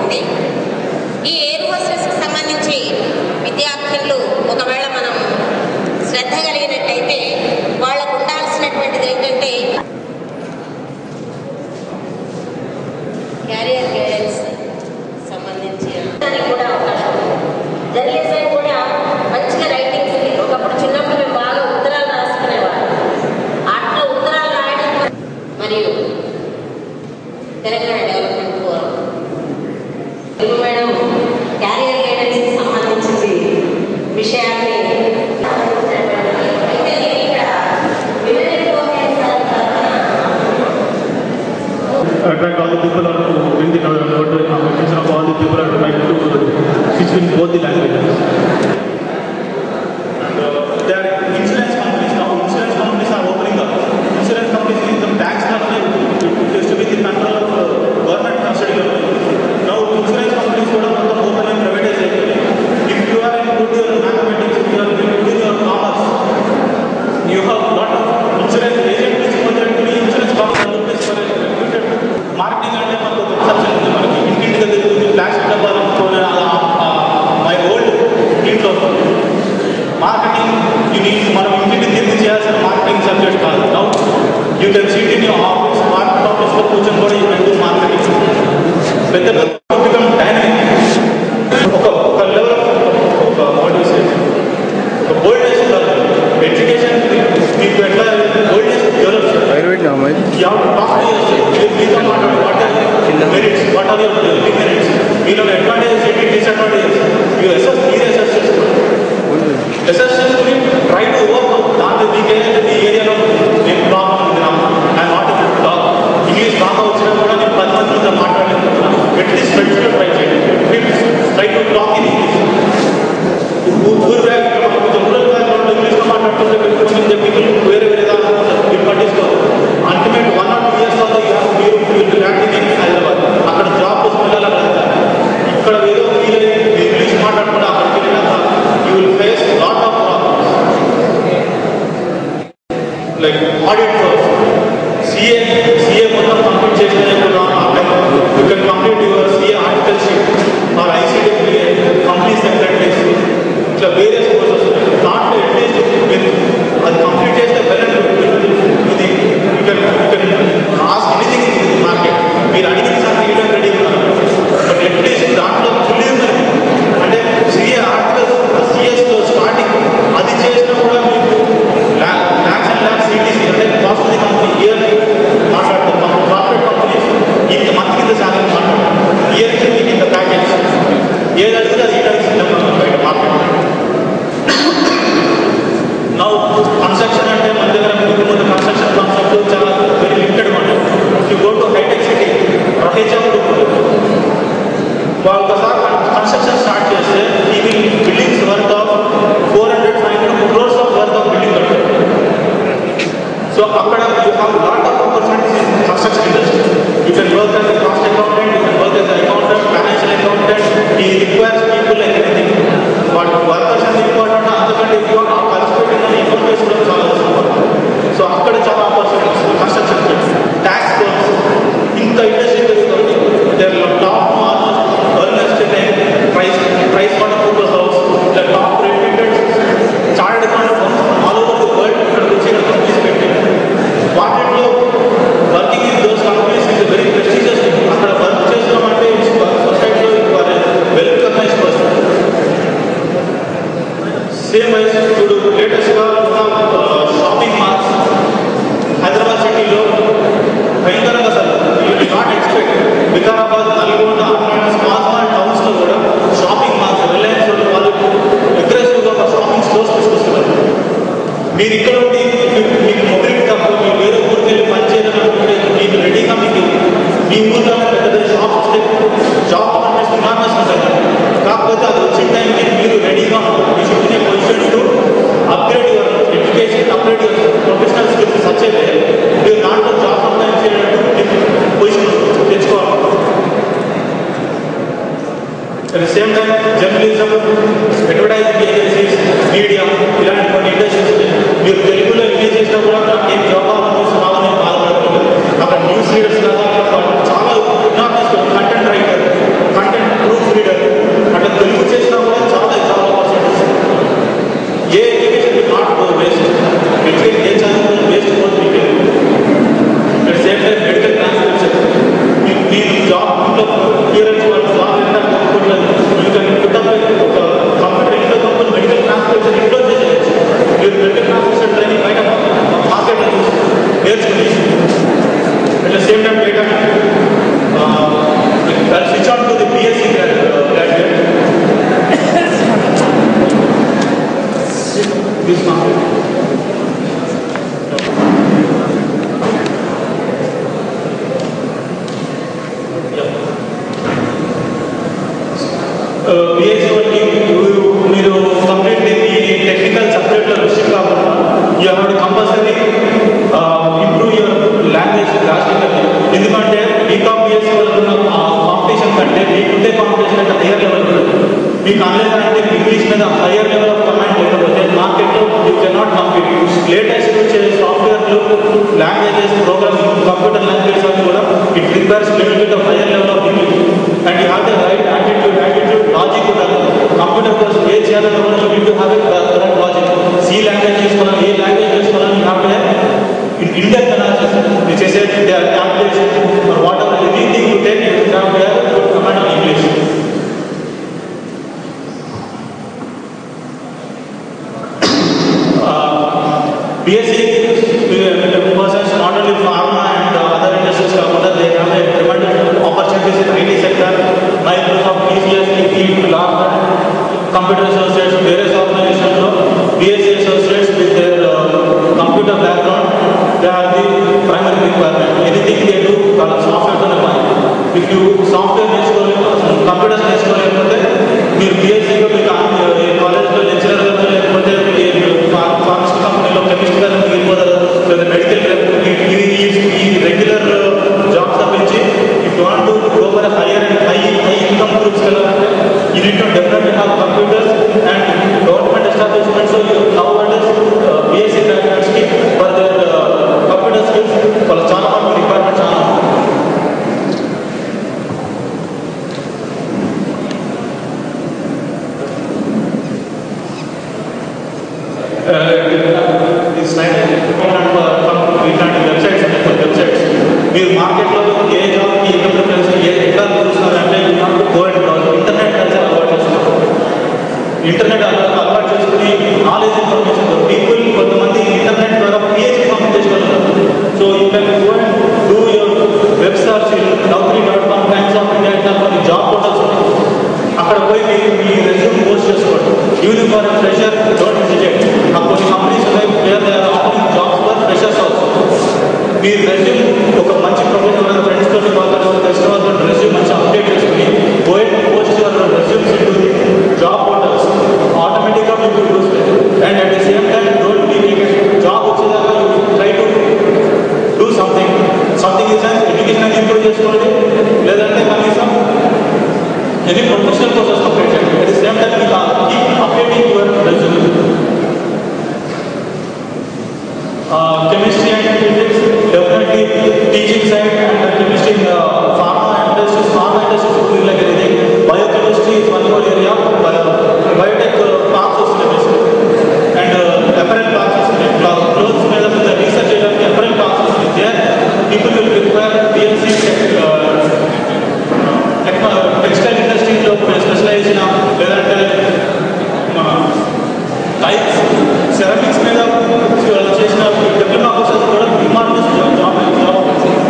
జరిగింది ఈ ఎయిర్ హోస్టెస్కి సంబంధించి విద్యార్థులు ఒకవేళ మనం శ్రద్ధ కలిగినట్టయితే వాళ్ళకు ఉండాల్సినటువంటిది ఏంటంటే క్యారియర్ గైడెన్స్ సంబంధించి దానికి కూడా అవకాశం ఉంది. జర్నలిజం కూడా మంచిగా రైటింగ్ స్కిల్ ఒకప్పుడు చిన్నప్పుడు మేము బాగా ఉత్తరాలు రాసుకునేవాళ్ళం అట్లా ఉత్తరాలు రాయడం మరియు Telangana development forum Telugu madam career గైడెన్స్కి సంబంధించింది విషయాన్ని అయితే నేను ఇక్కడ వివేక్ గోఖలే సార్ తరఫున attract all the people or to bring the note attention of all the people are trying to teach in both the languages. And uh, there are insurance companies now. Insurance companies are opening up. Insurance companies income tax company it used to be the control of uh, government custody only. Now insurance companies కూడా మొత్తం open and privatize అయిపోయాయి. If you are in good your mathematics, if you are in good your commerce, you have lot of insurance agent which is actually insurance company rupees for a reputed marketing అంటే మనకు ఒక conception ఉంది మనకి ఇంటింటిగా తిరుగుతుంది plastic డబ్బాలు అమ్ముకొని my old ఇంట్లో marketing you need మనం ఇంటింటి తిరిగి చేయాల్సిన మార్కెటింగ్ సబ్జెక్ట్ కాదు now you can sit in your office market ఆఫీస్లో కూర్చొని కూడా యూ కెన్ డూ మార్కెటింగ్ పెద్ద బికమ్ డైనమిక్ ఒక ఒక లెవెల్ ఒక మోటివ్ ఒక బోల్డ్నెస్ ఉండాలి ఎడ్యుకేషన్ మీకు ఎట్లా boldness develop You have to talk to yourself. మీతో మాట్లాడు what are merits what are your merits మీలో అడ్వాంటేజెస్ ఏంటి డిసడ్వాంటేజెస్ యూ అసెస్ మీరు అసెస్ చేసుకోండి అసెస్ చేసుకుని ట్రై టు ఓవర్కమ్ దాంట్లో మీకు ఏదైతే ఈ ఏరియాలో నేను ప్రాబ్లం ఉంది నాకు I not able to talk English బాగా వచ్చినా కూడా నేను పది మందితో మాట్లాడలేకపోతున్నాను అట్లీస్ట్ ఫ్రెండ్స్లో ట్రై చేయండి try to talk in English ఊరు బ్యాక్గ్రౌండ్ కొంచెం రూరల్ బ్యాక్గ్రౌండ్ ఇంగ్లీష్లో మాట్లాడుతుంటే కొంచెం చెప్పి వేరే వేరే దాంట్లో మీరు పట్టించుకోవాలి ultimate one or two years తర్వాత మీరు మీరు ప్రాక్టీస్ ఇన్ హైదరాబాద్ అక్కడ జాబ్ కోసం వెళ్ళాలి ఇక్కడ ఏదో మీరు ఇంగ్లీష్ మాట్లాడకుండా అక్కడికి వెళ్ళినాక you will face lot of problems like audit CA CA మొత్తం కంప్లీట్ చేసిన you can complete your CA articleship or ICD company secretaries ఇట్లా వేరియస్ కోర్సెస్ దాంట్లో అట్లీస్ట్ మీరు అది కంప్లీట్ చేస్తే వెల్ ఇది you can you can ask anything in market మీరు అడిగిన సార్ ఇవ్వడం రెడీ ఉన్నారు బట్ అట్లీస్ట్ దాంట్లో ఫుల్ ఉన్నది అంటే సిఏ ఆర్టికల్స్ సిఎస్లో స్టార్టింగ్ అది చేసినా కూడా మీకు ల్యాక్స్ అండ్ ల్యాక్స్ సిటీసీ అంటే cost of the company year మాట్లాడుతాం ప్రాఫిట్ కంపెనీస్ ఇంత మంత్ కింద శాలరీ మాట్లాడతాం ఇయర్ కింద కింద ప్యాకేజ్ ఏది అడిగితే అది ఇటానికి సిద్ధంగా ఉంది బయట మార్కెట్ నౌ కన్స్ట్రక్షన్ అంటే మన దగ్గర ముందు ముందు కన్స్ట్రక్షన్ కాన్సెప్ట్ చాలా వెరీ లిమిటెడ్ మాట యూ గో టు హైటెక్ సిటీ రహేజాపూర్ వాళ్ళు ఒకసారి కన్స్ట్రక్షన్ స్టార్ట్ చేస్తే ఇవి buildings worth of four hundred five hundred crores of worth of building కట్టారు సో అక్కడ you have lot of opportunities in construction industry you can work as cost accountant you can work as accountant financial accountant ఈ requires people like anything but workers అనేది important అంతకంటే ఎక్కువ ఆ participate in income కూడా చాలా అవసరం so అక్కడ చాలా ఆపర్చునిటీస్ కన్స్ట్రక్షన్ ట్యాక్స్ కోర్స్ ఇంత ఇండస్ట్రీ జరుగుతుంది there top almost Ernst Price Price what Cooper house the top rated chartered account all over the world ఇక్కడ వచ్చి ఇక్కడ కంపెనీస్ పెట్టి వాటిలో లేటెస్ట్ వచ్చే సాఫ్ట్వేర్లు లాంగ్వేజెస్ ప్రోగ్రామింగ్ కంప్యూటర్ లాంగ్వేజ్ అని కూడా it requires little bit of higher level of English and you have the right attitude attitude logic ఉండాలి కంప్యూటర్ కోసం ఏ చేయాలన్నా కూడా you to have correct logic C language చేసుకోవాలని ఏ లాంగ్వేజ్ చేసుకోవాలని హ్యావ్ ఇండియన్ అనాలిసిస్ మీరు చేసే calculation whatever anything you take you have good command of English BSc persons not only pharma and uh, other industries కాకుండా they have a tremendous opportunities in IT sector. Microsoft, TCS, ET, Larsen, Computer Associates, various organizations లో BSc associates with their uh, computer background, they are the primary requirement. Anything they do, వాళ్ళ software తోనే పని. If you software నేర్చుకోలేదు computers నేర్చుకోలేకపోతే మీరు బిఎస్సీలో మీకు కాలేజ్లో లెక్చరర్ లేకపోతే ఫార్మసీ కంపెనీలో కెమిస్ట్రీ గారు మిగిలిపోతారు లేదా మెడికల్ ఈ రెగ్యులర్ జాబ్స్ తప్పించి if you want to go for higher and high high income groups వెళ్ళాలంటే you need to definitely have computers and government establishments now and BSc గ్రాడ్యుయేట్స్కి ఫర్ దర్ కంప్యూటర్ స్కిల్స్ వాళ్ళు చాలా మంది requirement చాలా ఉంది. ఈ slide ఇట్లాంటి వెబ్సైట్స్ ఉన్నాయి కొన్ని వెబ్సైట్స్ మీరు మార్కెట్లో ఏ జాబ్కి ఏ ప్రిఫరెన్స్ ఏ ఎట్లా చూస్తున్నారంటే go and browse internet culture అలవాటు చేసుకోవాలి ఇంటర్నెట్ అలవాటు అలవాటు చేసుకుని నాలెడ్జ్ ఇన్ఫర్మేషన్ పీపుల్ కొంతమంది ఇంటర్నెట్ ద్వారా పిహెచ్డి కంప్లీట్ చేసుకోగలుగుతారు so you can go and do your web search Naukri dot com Times of India ఇట్లా కొన్ని జాబ్ పోర్టల్స్ ఉన్నాయి అక్కడ పోయి మీరు మీ రెజ్యూమ్ పోస్ట్ చేసుకోండి use for fresher don't visit ఆ కొన్ని కంపెనీస్ ఉన్నాయి where they are offering jobs for freshers also me resume ఒక మంచి ప్రొఫెషనల్ ఫ్రెండ్స్ తోటి వాళ్ళతో తెలిసిన వాళ్ళతో రెజ్యూమ్ మంచి అప్డేట్ చేసుకుని going post your resumes into the job portals ఆటోమేటిక్గా మీకు చూస్తుంది and at the same time don't be job వచ్చేదాకా try to do something something is education అనేది ఇంప్రూవ్ చేసుకోండి లేదంటే కనీసం any professional courses completed. At the same time, you can keep updating your resume. Uh, chemistry and physics, definitely teaching side and uh, chemistry in uh, pharma industries, pharma industries would be like anything. Biochemistry is one more area, bio, biotech uh, parts of syllabus. And uh, apparel parts of syllabus, clothes made up with the research area, apparel parts of syllabus. There, people will require PLC tech, uh, techno textile ఇండస్ట్రీలో specialize అయిన లేదంటే types ceramics మీద చేసిన diploma courses కూడా demand job job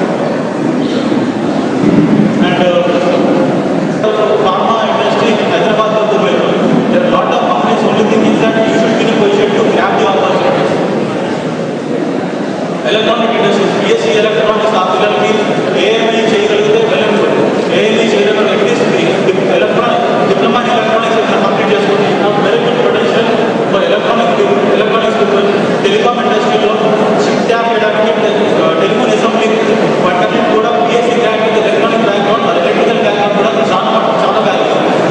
and pharma industry హైదరాబాద్లో Dubai there lot of companies only thing is that you should be in position to grab the opportunities electronic industry BSc electronics ఆ పిల్లలకి AMI చేయగలిగితే వెళ్ళండి AMI చేయగలిగితే at least electronic diploma in electronics ఏమైనా complete చేసుకుని very good potential for electronic electronics people telecom ఇండస్ట్రీలో shift చేయడానికి telephone assembly వాటన్నిటి కూడా BSc graduate electronic background electrical background కూడా చాలా చాలా value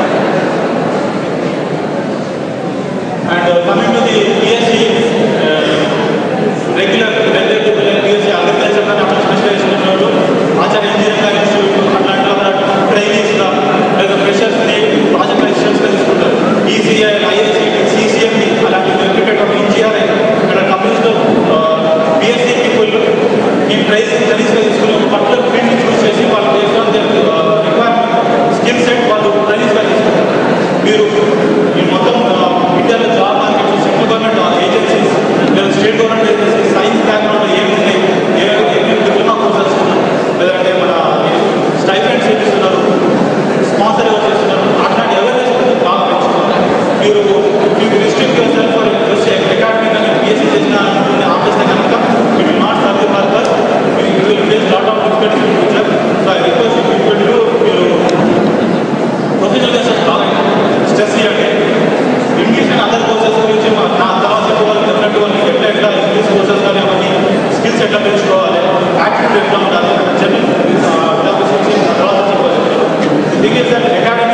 and coming to the BSc regular regular BSc agriculture కానీ అక్కడ స్పెషలైజేషన్ ఉన్నప్పుడు ఆచార్య ఇంజనీరింగ్ ఇన్స్టిట్యూట్ అట్లాంటి అక్కడ ట్రైనీస్గా లేదా ఫ్రెషర్స్ని ప్రాజెక్ట్ అసిస్టెంట్స్గా తీసుకుంటారు ఈసీఐ ఐఐసిటి సిసిఎంని అలాంటి రిపీటెడ్ ఆఫ్ ఇంజిఆర్ఐ ఇక్కడ కంపెనీస్లో బిఎస్సీ పీపుల్ ఈ ప్రైస్ ట్రైనీస్గా తీసుకుని ఒక పర్టికులర్ ఫీల్డ్ చూస్ చేసి వాళ్ళు based on their requirement skill set వాళ్ళు ట్రైనీస్గా తీసుకుంటారు మీరు ఈ మొత్తం ఇండియాలో job market central government agencies లేదా state government agencies science background ఏమున్నాయి ఏ ఏమేమి డిప్లొమా కోర్సెస్ ఉన్నాయి లేదంటే మన స్టైఫెండ్స్ ఇస్తున్నారు స్పాన్సర్ ఎవరు చేస్తున్నారు అట్లాంటి అవేర్నెస్ గురించి బాగా పెంచుకోవాలి మీరు మీరు restrict your self for academic అని బీఎస్సీ చేసిన ఆపేస్తే కనుక you will not serve the purpose you will face lot of difficulties in future so I request you people to మీరు ప్రొఫెషనల్ కోర్సెస్ బాగా స్ట్రెస్ ఇవ్వండి ఇంగ్లీష్ అండ్ అదర్ కోర్సెస్ గురించి మా నా తర్వాత చెప్పవాలి డెఫినెట్ వాళ్ళు ఎట్లా ఎట్లా ఇంగ్లీష్ కోర్సెస్ కానీ అవన్నీ స్కిల్స్ ఎట్లా పెంచుకోవాలి యాక్టివ్ ఎట్లా ఉండాలి చెప్పి తర్వాత చెప్పాలి థింగ్ ఇస్ దట్ అకాడమిక్